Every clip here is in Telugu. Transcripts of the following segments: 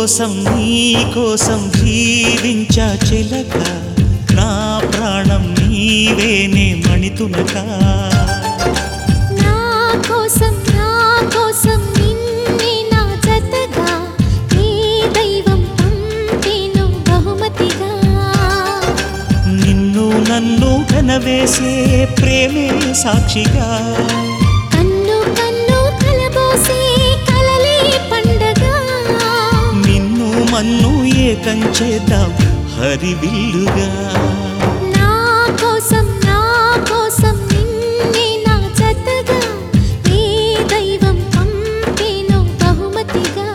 కోసం నీ కోసం జీవించా చిలక నా ప్రాణం నీవేనే మణితునక నా కోసం నా కోసం నిన్నే నా జతగా ఏ దైవం పంపేను బహుమతిగా నిన్ను నన్ను కనవేసే ప్రేమే సాక్షిగా కన్ను కన్ను కలబోసే కలలే పండగ నిన్ను మన్ను ఏకం చేద్దాం హరివిల్లుగా నా కోసం నా కోసం నిన్నే నా జతగా ఏ దైవం పంపేను బహుమతిగా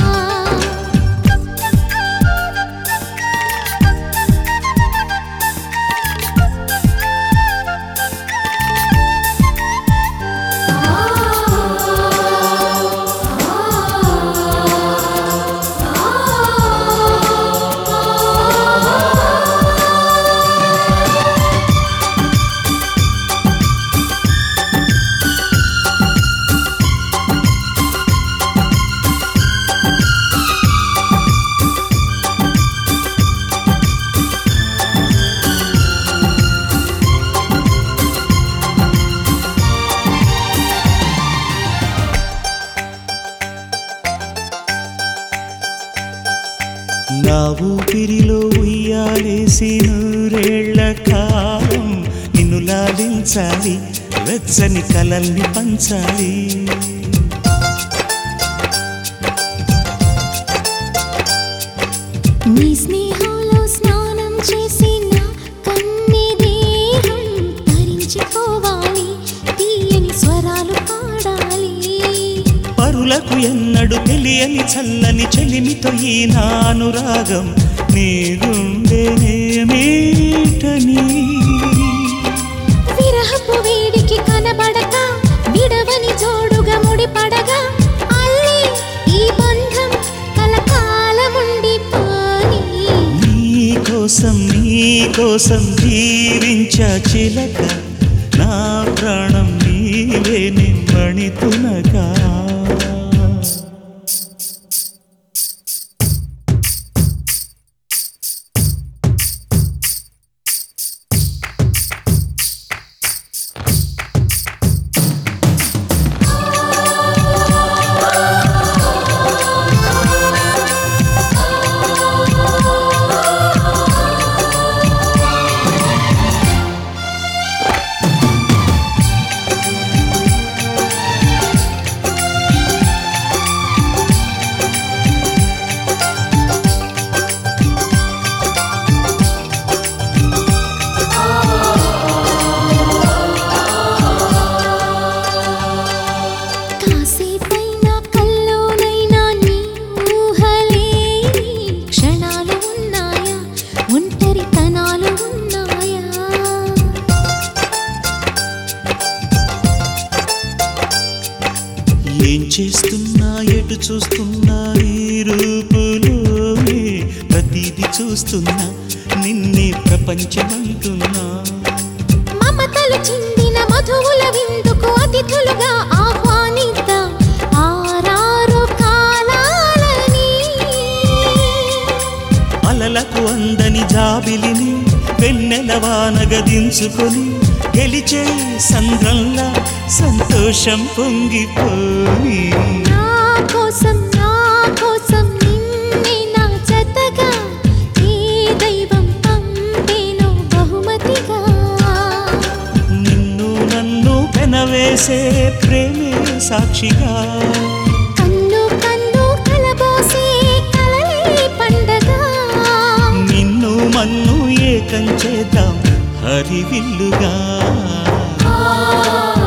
నా ఊపిరిలో ఉయ్యాలేసి నూరేళ్ల కాలం నిన్ను లాలించాలి వెచ్చని కలల్ని పంచాలి నీ స్నేహంలో స్నానం చేసి నా కన్ని దేహం తరించిపోవాలి తీయని స్వరాలు పాడాలి పరులకు ఎన్నడు తెలియని చల్లని చెలిమితో ఈ నా అనురాగం నీ గుండెనేమేటని విరహపు వేడికి కనబడక విడవని జోడుగా ముడిపడగా అల్లి ఈ బంధం కలకాలముండిపోని నీ కోసం నీ కోసం జీవించా చిలక నా ప్రాణం నీవే నిమ్మణితునగా కాసేపైనా కల్లోనైనా నీ ఊహలేని క్షణాలు ఉన్నాయా ఒంటరితనాలు ఉన్నాయా ఏం చేస్తున్నా ఎటు చూస్తున్నా ఈ రూపులోనే ప్రతిదీ చూస్తున్నా నిన్నే ప్రపంచమంటున్నా మమతలు చిందిన మధువుల విందుకు అతిథులుగా ఆహ్వానిద్దాం ఆరారు కాలాలని అలలకు అందని జాబిలిని వెన్నెల వానగదించుకొని గెలిచే సంద్రంలా సంతోషం పొంగిపోని నా కోసం నా కోసం నిన్నే నా జతగా ఏ దైవం పంపేను బహుమతిగా నిన్ను నన్ను పెనవేసే ప్రేమే సాక్షిగా కన్ను కన్ను కలబోసే కలలే పండగ నిన్ను మన్ను ఏకం చేద్దాం హరివిల్లుగా ఆ